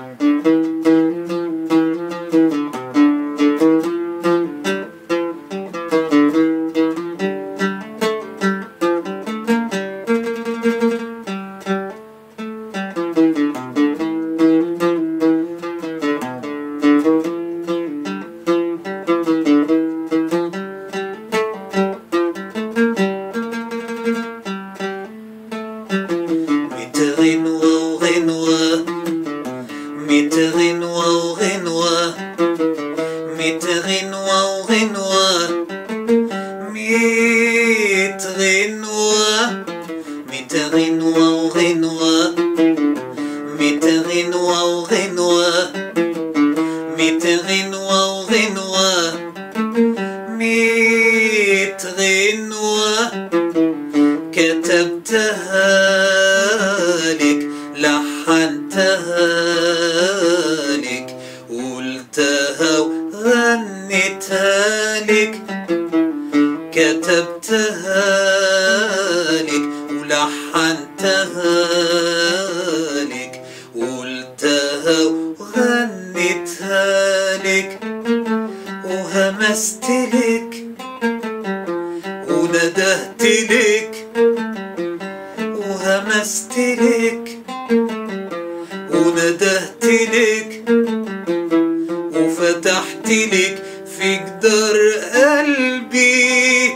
غنوة وغنوة ميت غنوة وغنوة ميت غنوة وغنوة ميت غنوة ميت غنوة وغنوة ميت غنوة وغنوة ميت غنوة وغنوة ميت غنوة كتبتها لك لحنتها لك قلتها وغنيتها لك كتبتها لك ولحنتها لك قلتها وغنيتها لك وهمست لك وندهت لك وهمست لك وندهت لك وفتحت لك في جدار قلبي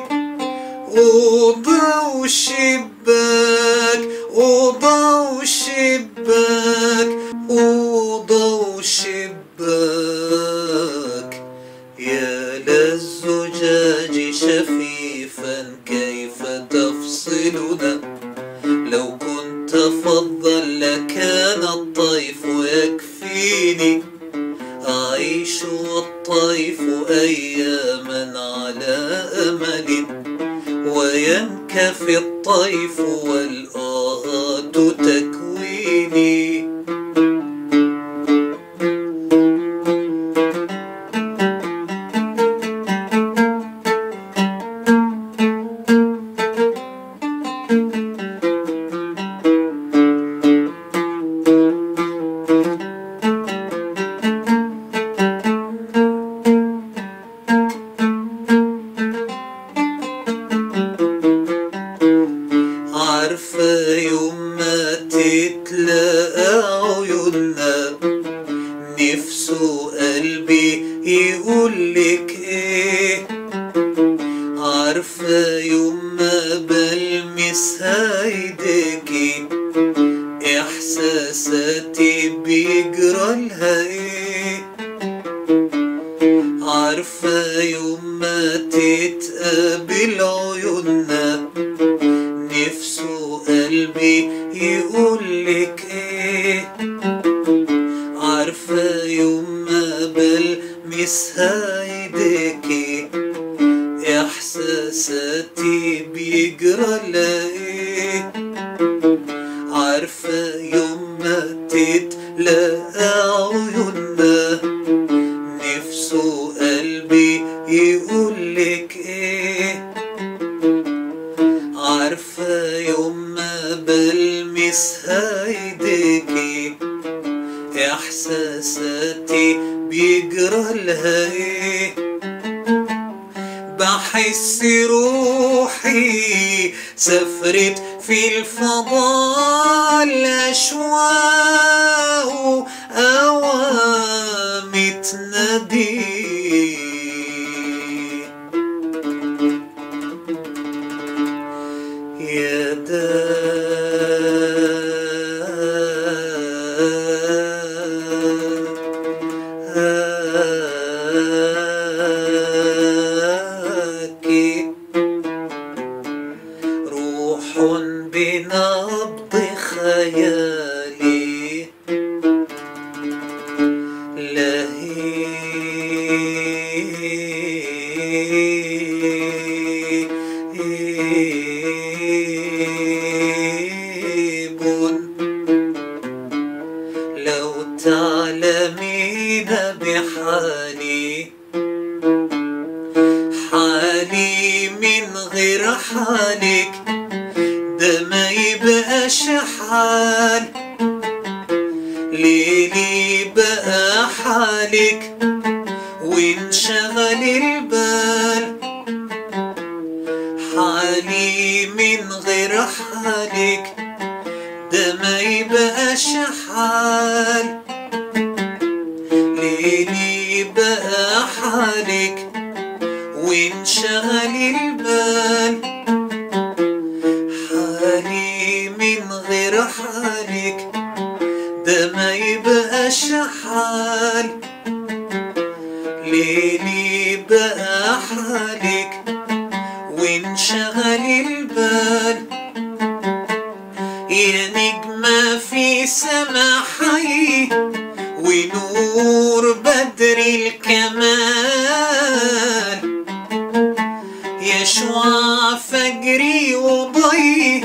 أوضة وشباك أوضة وشباك أوضة وشباك يا للزجاج شفيفا كيف تفصلنا لو كنت فظا لكان الطيف يكفيني أعيش والطيف أياما على أمل وينكفي الطيف والآهات تكويني عارفة يوم ما تتلاقى عيوننا نفسه قلبي يقولك ايه عارفة يوم ما بلمسها ايديكي احساساتي بيجرالها ايه عارفة يوم ما تتقابل عيوننا نفسه قلبي يقولك ايه عارفة يوم ما بلمسها ايديكي احساساتي بيجرى ايه عارفة يوم ما تتلاقى عيوننا نفسه قلبي يقولك ايه عارفة يوم ما بلمسها ايديكي احساساتي بيجرى لها ايه بحس روحي سافرت في الفضاء الأشواق أوام تنادي يا داكي روح بنبض خيالي لهيب لو تعلمين بحالي حالي من غير حالك ده ما يبقاش حال ليلي بقى حالك وانشغل البال حالي من غير حالك ده ما يبقاش حال ليلي بقى حالك وانشغل البال حالي من غير حالك ده ما يبقاش حال ليلي بقى حالك وانشغل البال يا نجمة في سما حي ونور بدر الكمال يا شعاع فجري وضي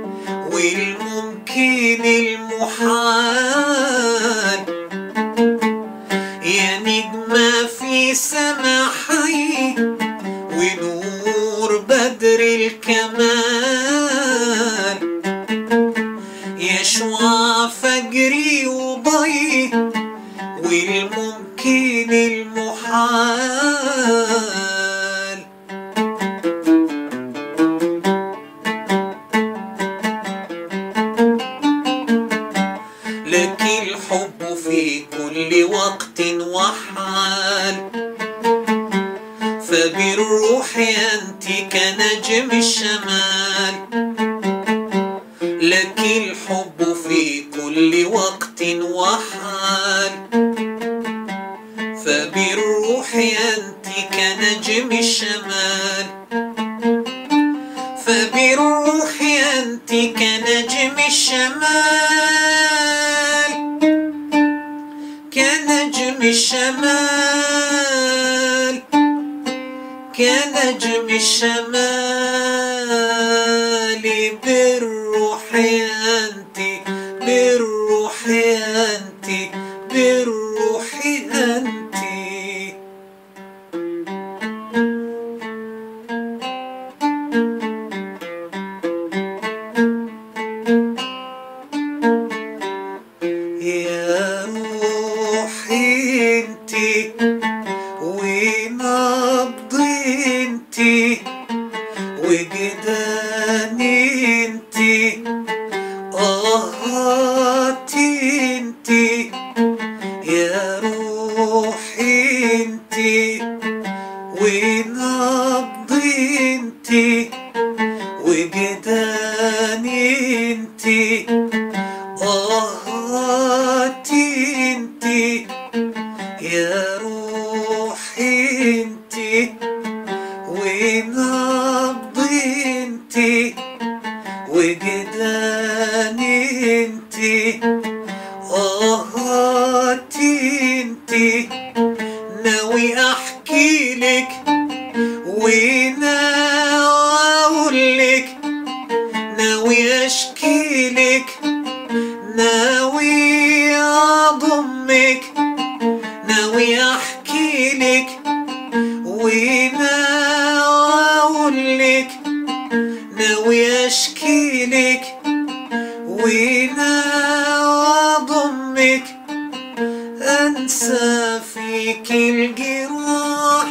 والممكن المحال يا نجمة في سما حي ونور بدر الكمال يا شعاع فجري وضي والممكن المحال لك الحب في كل وقت وحال فبالروح أنت كنجم الشمال لك الحب في كل وقت وحال فبالروح أنت كنجم الشمال فبالروح أنت كنجم الشمال كنجم الشمال كنجم الشمال بالروح أنت بالروح أنت بالروح أنت يا روحي انت ونبض انت وجداني انت آهات انت يا روحي انت ونبض انت وجداني انت آهات انت يا روحي انت ونبض انت وجداني انت آهات انت ناوي احكي لك وناوي اقول لك ناوي اشكي لك ناوي اضمك ناوي احكي لك وناوي اقول لك ناوي اشكي لك وناوي اضمك انسى فيك الجراح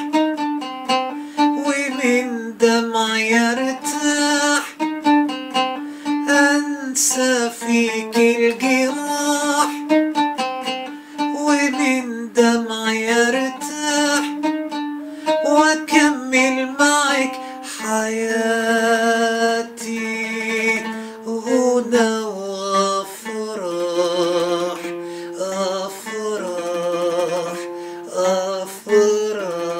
ومن دمعي ارتاح انسى فيك الجراح ومن دمعي ارتاح واكمل معك حياتي هنا وافراح افراح افراح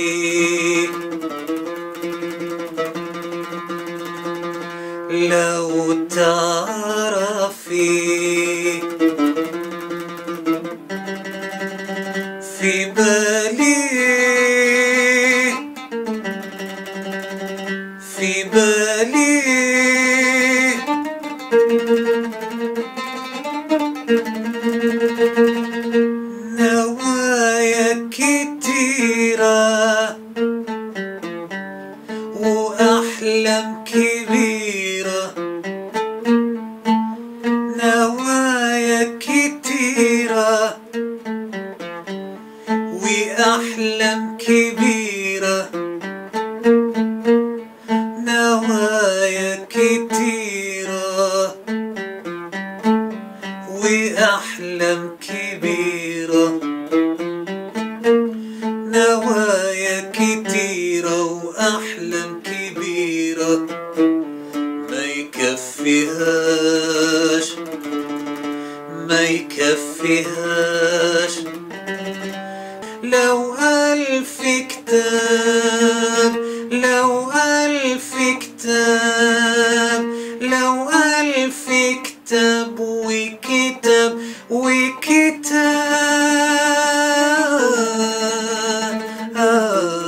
لو تعرفي في بالي في بالي نوايا كتيرة وأحلام كبيرة نوايا كتيرة وأحلام كبيرة نوايا كتيرة وأحلام كبيرة نوايا كتيرة وأحلام كبيرة ما يكفيهاش ما يكفيهاش لو ألف كتاب لو ألف كتاب لو ألف كتاب وكتاب وكتاب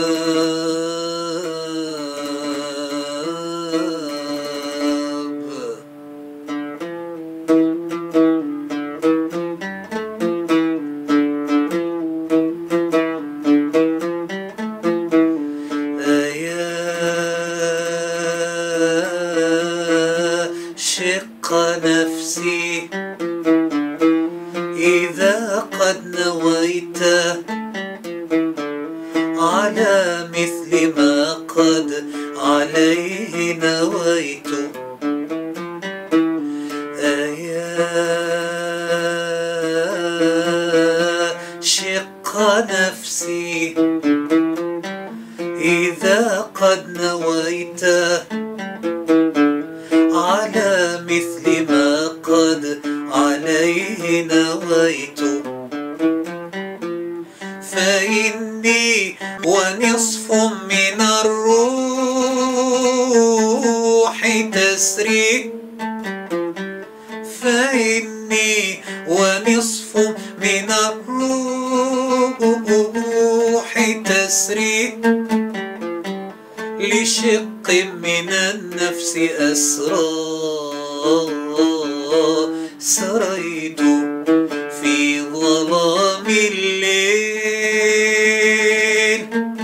يا شق نفسي إذا قد نويت على مثل ما قد عليه نويت أيا شق نفسي إذا قد نويت على مثل ما قد عليه نويت فإني ونصف من الروح تسري فإني ونصف من الروح تسري لشق من النفس أسرى سريت في ظلام الليل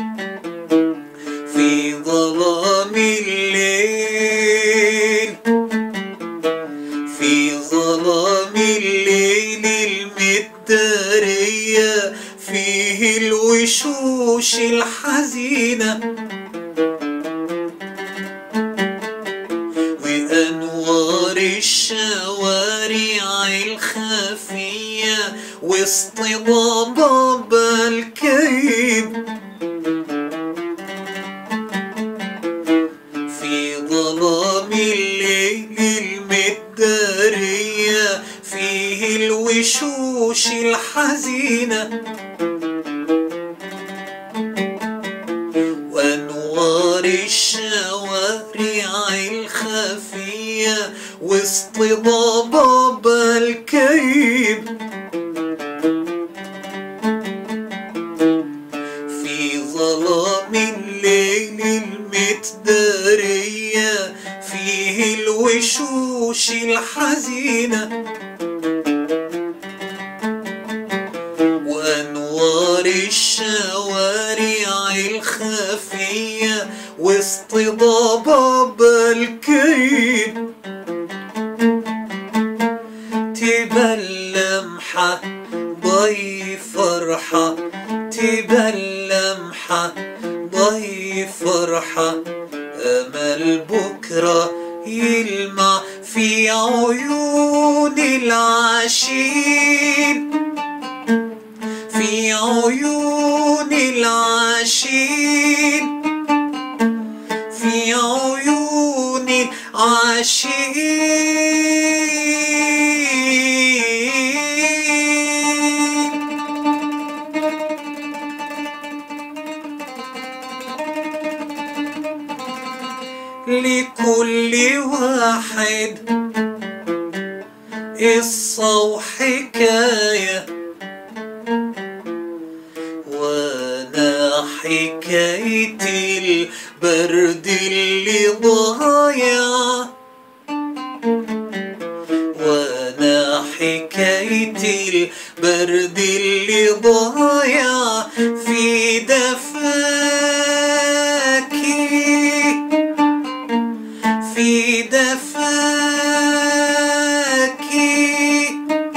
في ظلام الليل في ظلام الليل المدارية فيه الوشوش الحزينة وأنوار الشوارع الخفية وسط ضباب الكيب في ظلام الليل المدارية فيه الوشوش الحزينة وأنوار الشوارع الخفية وسط ضباب الكيب في ظلام الليل المتدارية فيه الوشوش الحزينة وأنوار الشوارع الخفية وسط ضباب الكيب تبى اللمحة ضي فرحة تبى اللمحة ضي فرحة أمل بكرة يلمع في عيون العاشقين في عيون العاشقين في عيون العاشقين لكل واحد قصة وحكاية وانا حكايتي البرد اللي ضايع وانا حكايتي البرد اللي ضايع في دفاكي في دفاكي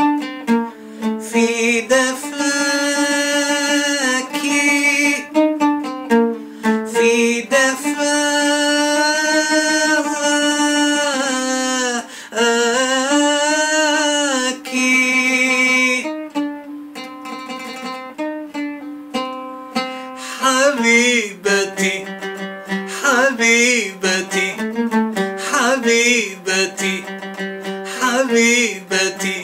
في دفاكي في دفاكي حبيبتي حبيبتي حبيبتي حبيبتي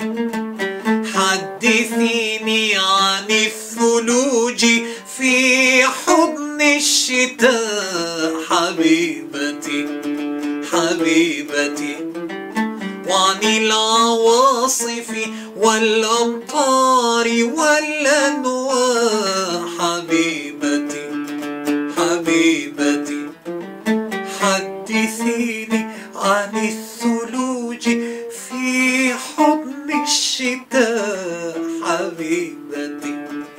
حدثيني عن الثلوج في حضن الشتاء حبيبتي حبيبتي وعن العواصف والأمطار والأنواع حبيبتي حبيبتي حدثيني عن الثلوج في حضن الشتاء حبيبتي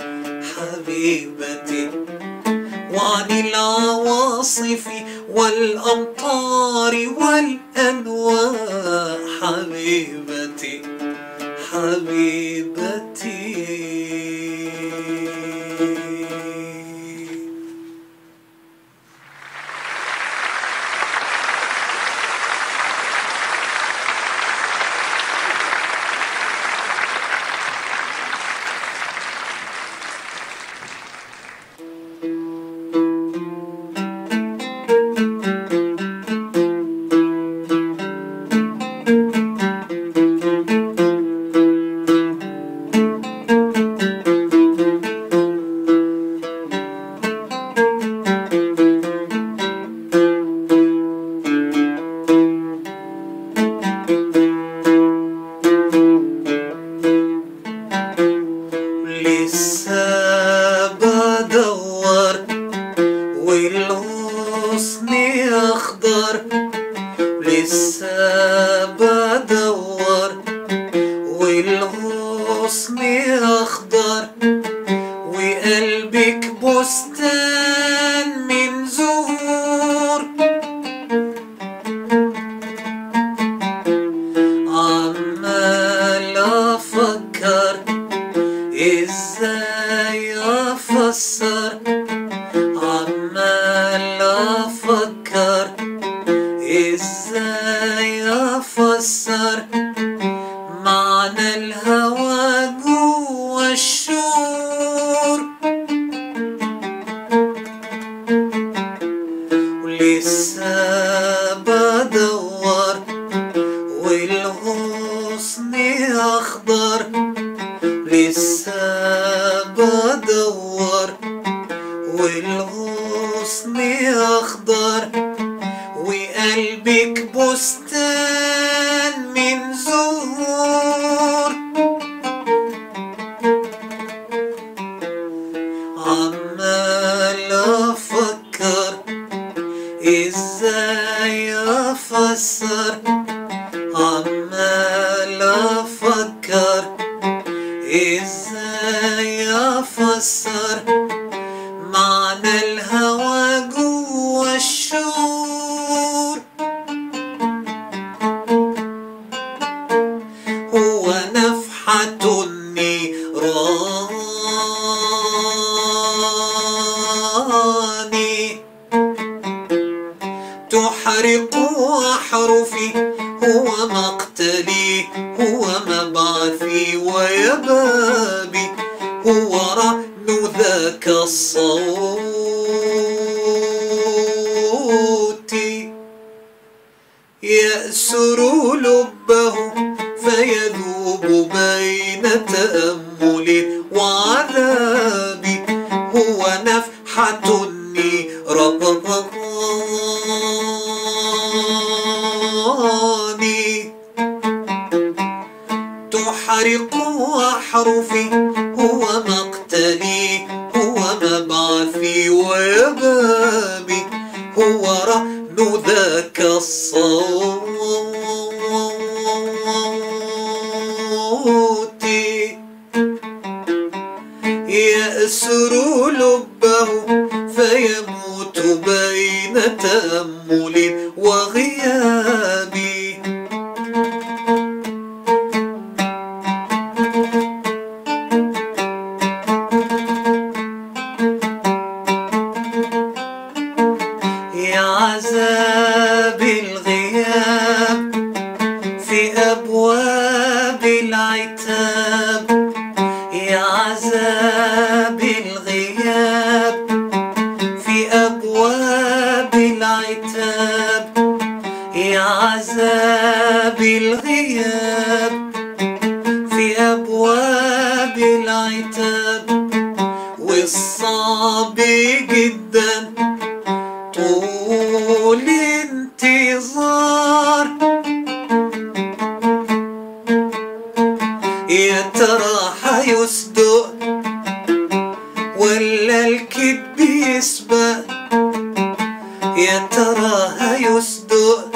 حبيبتي وعن العواصف والأمطار والأنواع حبيبتي حبيبتي لسه بدور والغصن اخضر لسه بدور والغصن اخضر وقلبك بستان من زهور عمال افكر ازاي افسر عمال افكر ازاي افسر معنى الهوى جوا الشعور ولسه بدور والغصن اخضر لسه بدور والغصن اخضر وقلبك بستان من زهور عمال افكر ازاي افسر عمال افكر ازاي افسر معنى الهوى جوا الشعور هو نفحة النيران تحرق أحرفي هو مقتلي هو مبعثي ويبابي هو رهن ذاك الصوت يأسر لبه فيذوب بين تأمل وعذاب هو نفحة وغيابي هو رهن ذاك الصوت يأسر لبه فيموت بين تأمل وغياب يا عذاب الغياب في أبواب العتاب يا عذاب الغياب في أبواب العتاب يا عذاب الغياب في أبواب العتاب والصعب جدا طول انتظار يا ترى حيصدق ولا الكذب يسبق يا ترى هيصدق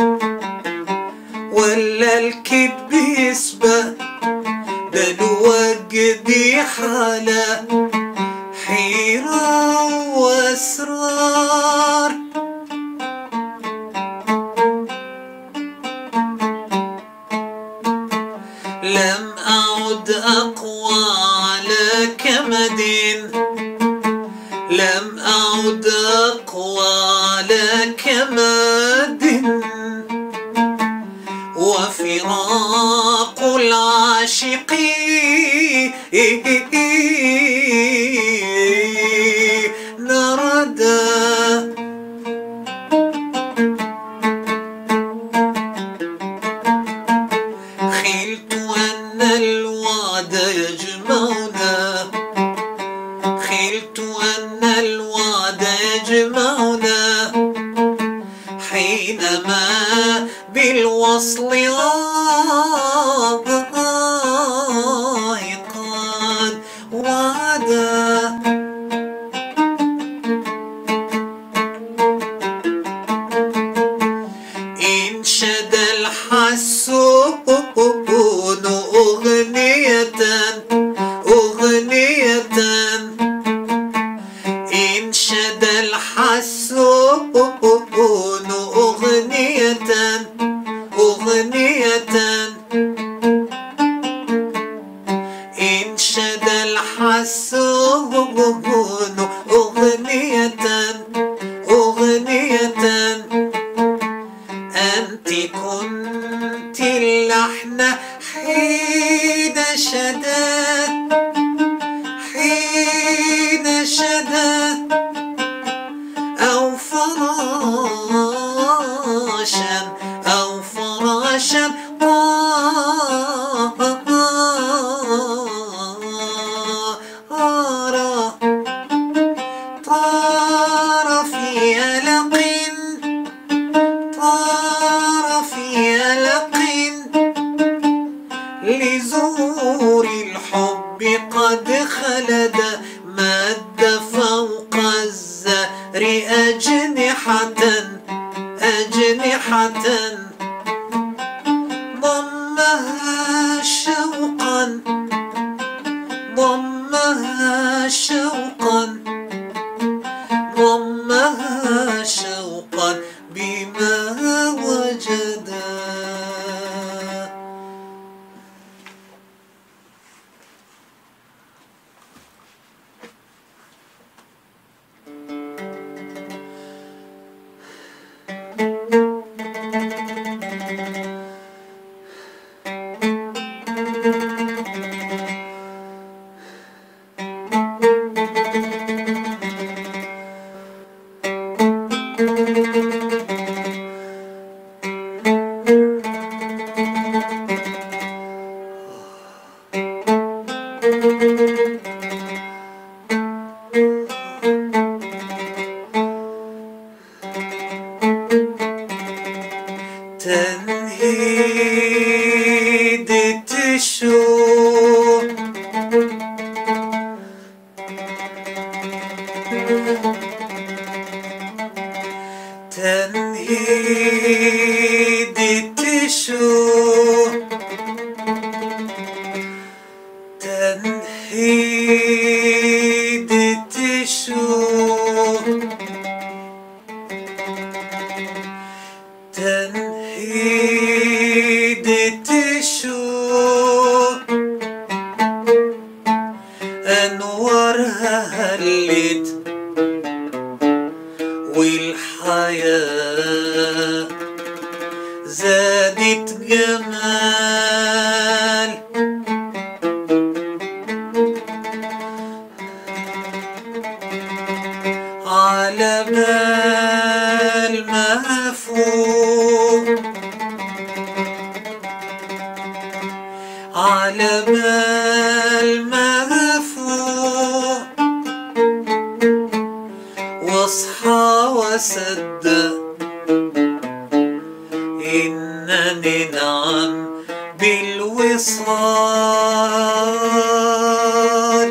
ولا الكذب يسبق ده الوجد حالة حيرة وأسرار لم أعد أقوى على كمد لم أعد أقوى على كمد وفراق العاشقين نردا خلت أن الوعد يجمعنا خلت أن الوعد يجمعنا حينما بالوصل عائقا وعدا انشد الحسون أغنية أغنية انشد الحسون أغنية أغنية انشد الحسون أغنية أغنية أنت كنت اللحن حين شدت حين شدت أو فراشا أو فراشا طار طار في ألق طار في ألق لزور الحب قد خلد مد فوق الزهر أجنحة أجنحة ضمها شوقا ضمها شوقا ضمها شوقا بما وجدا تنهيد الشوق تنهيد التشوق تنهيد التشوق تنهيد التشوق أنوارها هلت والحياة زادت جمال على بال ما فوق على بال ما فوق واصحى واصدق انني نعم بالوصال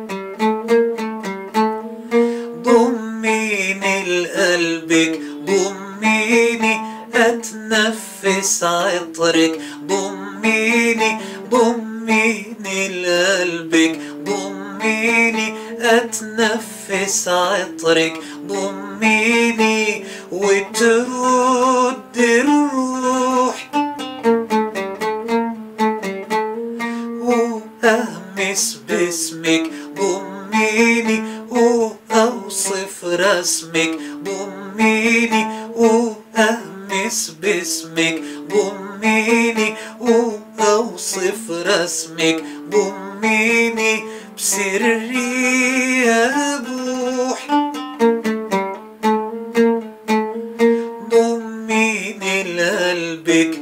ضميني لقلبك ضميني اتنفس عطرك ضميني ضميني لقلبك ضميني اتنفس عطرك ضميني وترد الروح وأهمس باسمك ضميني وأوصف رسمك ضميني وأهمس باسمك ضميني وأوصف رسمك ضميني بسري أبوح ضميني لقلبك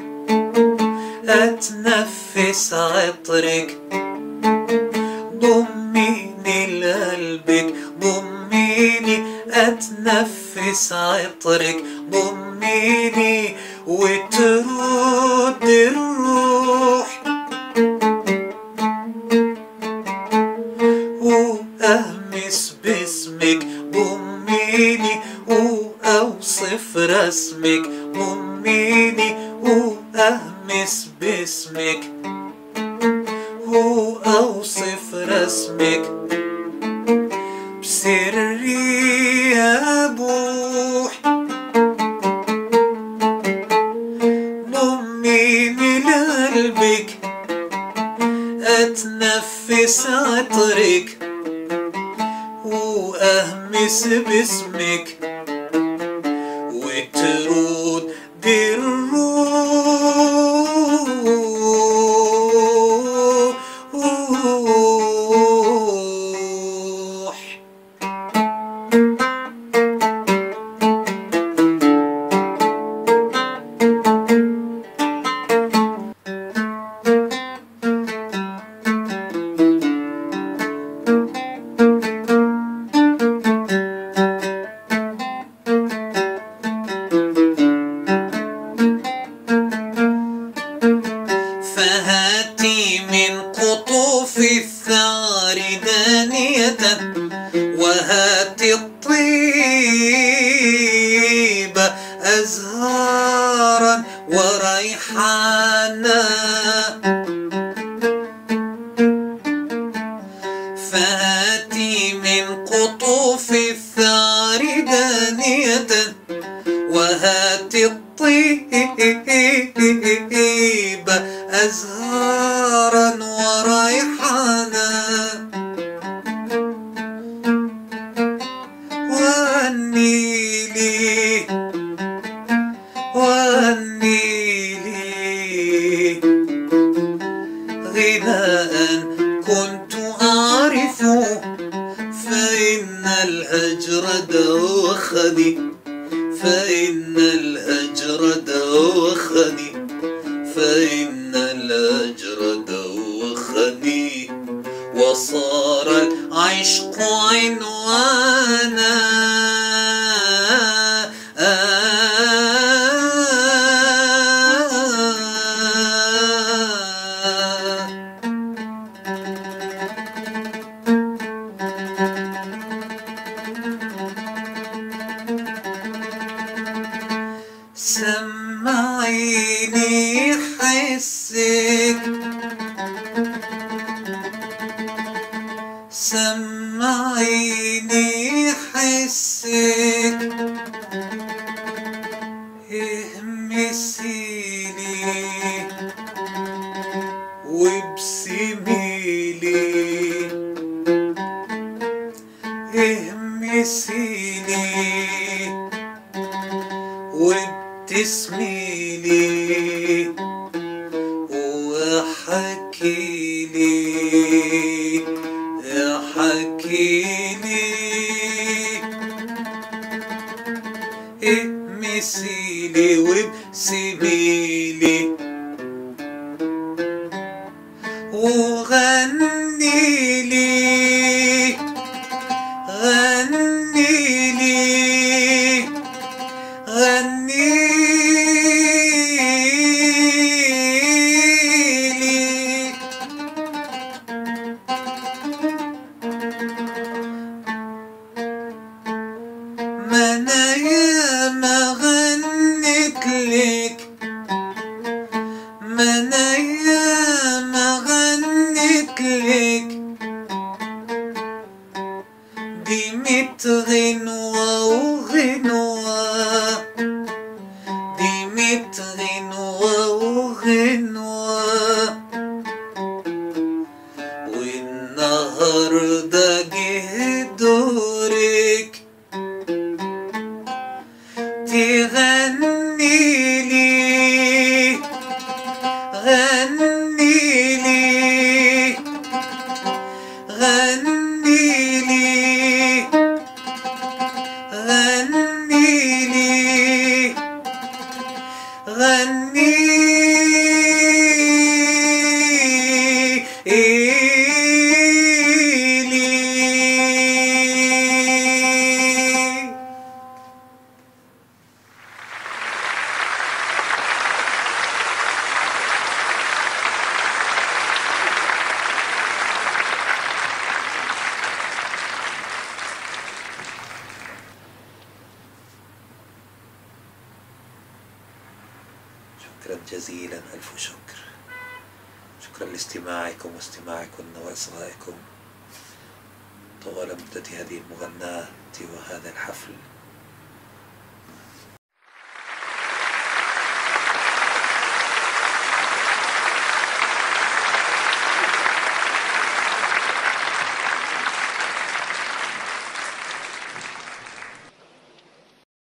أتنفس عطرك ضميني لقلبك ضميني أتنفس عطرك ضميني وترد الروح وأهمس باسمك ضميني وأوصف رسمك ضميني وأهمس باسمك وأوصف رسمك بسري أبوح ضميني لقلبك أتنفس عطرك وأهمس باسمك وترود بالروح فهاتي من قطوف الثار دانية وهاتي الطيب أزهارا وريحانا فهاتي من قطوف الثار دانية وهاتي الطيب أزهارا وريحانا والنيل والنيل غناء كنت أعرفه فإن الهجر دوخني فإن الهجر دوخني فإن الهجر دوخني وصار العشق عنوانا سمعيني حسك سمعيني حسك اهمسيني وابسميلي اهمسيني وابتسميلي وحكيلي حكيلي امسيلي وابسميلي وغنيلي غنيلي غنيلي ما انا ياما غنيت لك ما انا ياما غنيت لك دي ميت غنوة وغنوة دي ميت غنوة وغنوة والنهاردة جه دورك تغني لي غني لي غني لي غني لي غني لي شكرا جزيلا ألف شكر شكرا لاستماعكم واستماعكم وإصغائكم طوال مدة هذه المغناة وهذا الحفل